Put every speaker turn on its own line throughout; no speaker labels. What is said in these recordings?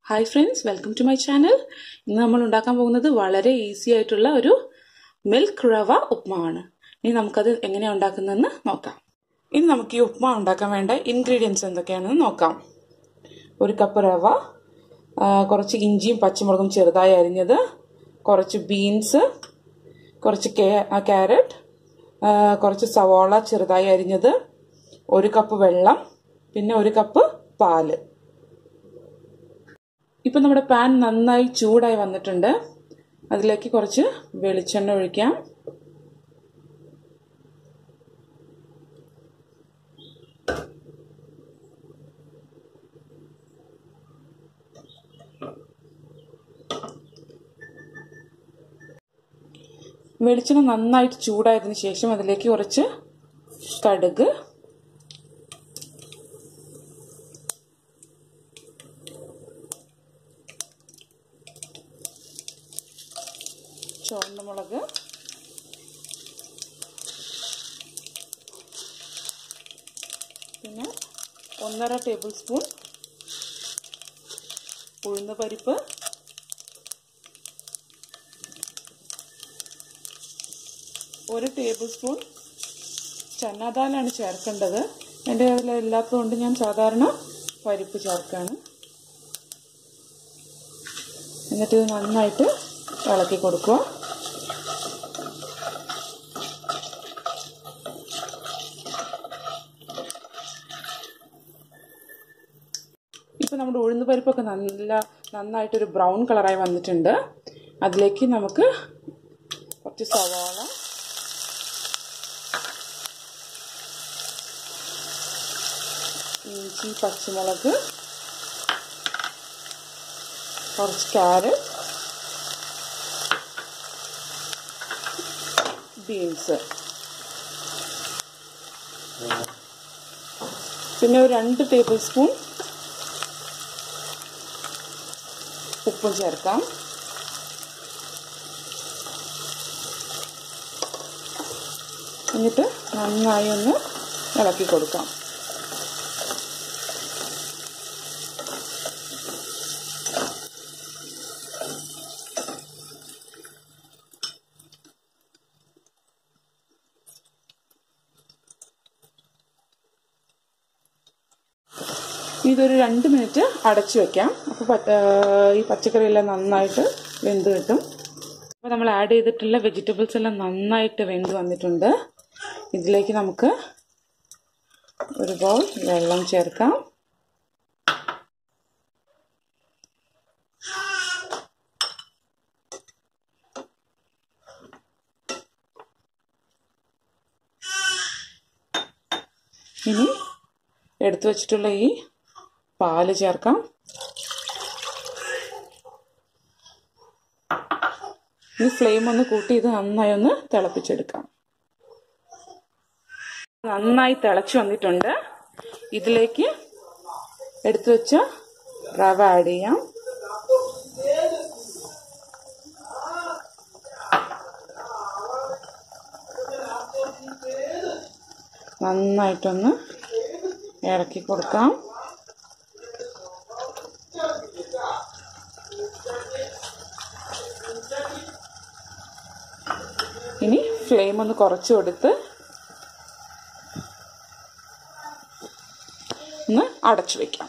hi friends welcome to my channel ഇന്ന് നമ്മൾ ഉണ്ടാക്കാൻ പോകുന്നത് വളരെ ഈസി ആയിട്ടുള്ള ഒരു മിൽക്ക് റവ ഉപ്മാവാണ് ഇനി നമുക്കത് എങ്ങനെയാണ് ഉണ്ടാക്കുന്നതെന്ന് നോക്കാം ഇനി നമുക്ക് ഈ ഉപ്മാ ഉണ്ടാക്കാൻ വേണ്ട ഇൻഗ്രീഡിയൻസ് എന്തൊക്കെയാണെന്ന് നോക്കാം ഒരു കപ്പ് റവ ആ, കുറച്ച് ഇഞ്ചിയും പച്ചമുളകും ചെറുതായി അരിഞ്ഞത് കുറച്ച് ബീൻസ് കുറച്ച് ക്യാരറ്റ് കുറച്ച് സവാള ചെറുതായി അരിഞ്ഞത് ഒരു കപ്പ് വെള്ളം പിന്നെ ഒരു കപ്പ് പാല് ഇപ്പം നമ്മുടെ പാൻ നന്നായി ചൂടായി വന്നിട്ടുണ്ട് അതിലേക്ക് കുറച്ച് വെളിച്ചെണ്ണ ഒഴിക്കാം വെളിച്ചെണ്ണ നന്നായിട്ട് ചൂടായതിനു ശേഷം അതിലേക്ക് കുറച്ച് കടുക് ചുവന്ന മുളക് പിന്നെ ഒന്നര ടേബിൾ സ്പൂൺ ഉഴുന്ന പരിപ്പ് ഒരു ടേബിൾ സ്പൂൺ ചന്നാദാലാണ് ചേർക്കേണ്ടത് എൻ്റെ അതിൽ ഇല്ലാത്തതുകൊണ്ട് ഞാൻ സാധാരണ പരിപ്പ് ചേർക്കാണ് എന്നിട്ട് ഇത് നന്നായിട്ട് ഇളക്കി കൊടുക്കുക ഇപ്പം നമ്മുടെ ഉഴുന്ന് പരിപ്പൊക്കെ നല്ല നന്നായിട്ടൊരു ബ്രൗൺ കളറായി വന്നിട്ടുണ്ട് അതിലേക്ക് നമുക്ക് കുറച്ച് സവാള ഇഞ്ചി പച്ചമുളക് കുറച്ച് ക്യാരറ്റ് ബീൻസ് പിന്നെ ഒരു രണ്ട് ടേബിൾ സ്പൂൺ ഉപ്പും ചേർക്കാം എന്നിട്ട് നന്നായി ഒന്ന് ഇളക്കി കൊടുക്കാം ഇതൊരു രണ്ട് മിനിറ്റ് അടച്ചു വെക്കാം അപ്പോൾ ഈ പച്ചക്കറിയെല്ലാം നന്നായിട്ട് വെന്ത് കിട്ടും അപ്പോൾ നമ്മൾ ആഡ് ചെയ്തിട്ടുള്ള വെജിറ്റബിൾസ് എല്ലാം നന്നായിട്ട് വെന്ത് വന്നിട്ടുണ്ട് ഇതിലേക്ക് നമുക്ക് ഒരു ബൗൾ വെള്ളം ചേർക്കാം ഇനി എടുത്തു വച്ചിട്ടുള്ള ഈ പാല് ചേർക്കാം ഈ ഫ്ലെയിം ഒന്ന് കൂട്ടി ഇത് നന്നായി ഒന്ന് തിളപ്പിച്ചെടുക്കാം നന്നായി തിളച്ചു വന്നിട്ടുണ്ട് ഇതിലേക്ക് എടുത്തു വെച്ച റവ ആഡ് ചെയ്യാം നന്നായിട്ടൊന്ന് ഇറക്കി കൊടുക്കാം ഇനി ഫ്ലെയിം ഒന്ന് കുറച്ച് കൊടുത്ത് ഒന്ന് അടച്ചു വെക്കാം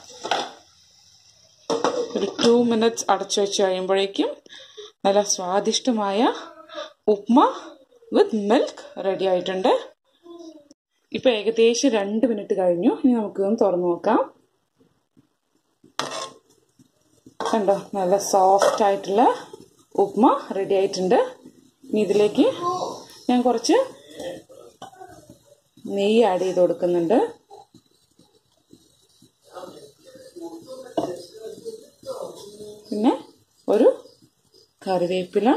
ഒരു ടു മിനിറ്റ്സ് അടച്ചു വെച്ച് കഴിയുമ്പോഴേക്കും നല്ല സ്വാദിഷ്ടമായ ഉപ്മ വിത്ത് മിൽക്ക് റെഡി ആയിട്ടുണ്ട് ഇപ്പൊ ഏകദേശം രണ്ട് മിനിറ്റ് കഴിഞ്ഞു ഇനി നമുക്കിതൊന്ന് തുറന്നു നോക്കാം കണ്ടോ നല്ല സോഫ്റ്റ് ആയിട്ടുള്ള ഉപ്മ റെഡി ആയിട്ടുണ്ട് ഇനി ഇതിലേക്ക് ഞാൻ കുറച്ച് നെയ്യ് ആഡ് ചെയ്ത് കൊടുക്കുന്നുണ്ട് പിന്നെ ഒരു കറിവേപ്പില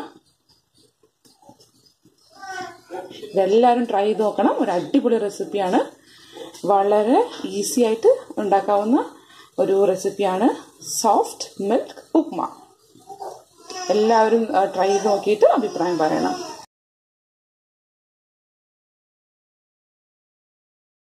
ഇതെല്ലാവരും ട്രൈ ചെയ്ത് നോക്കണം ഒരു അടിപൊളി റെസിപ്പിയാണ് വളരെ ഈസി ആയിട്ട് ഉണ്ടാക്കാവുന്ന ഒരു റെസിപ്പിയാണ് സോഫ്റ്റ് മിൽക്ക് ഉപ്മ എല്ലാവരും ട്രൈ ചെയ്ത് നോക്കിയിട്ട് അഭിപ്രായം പറയണം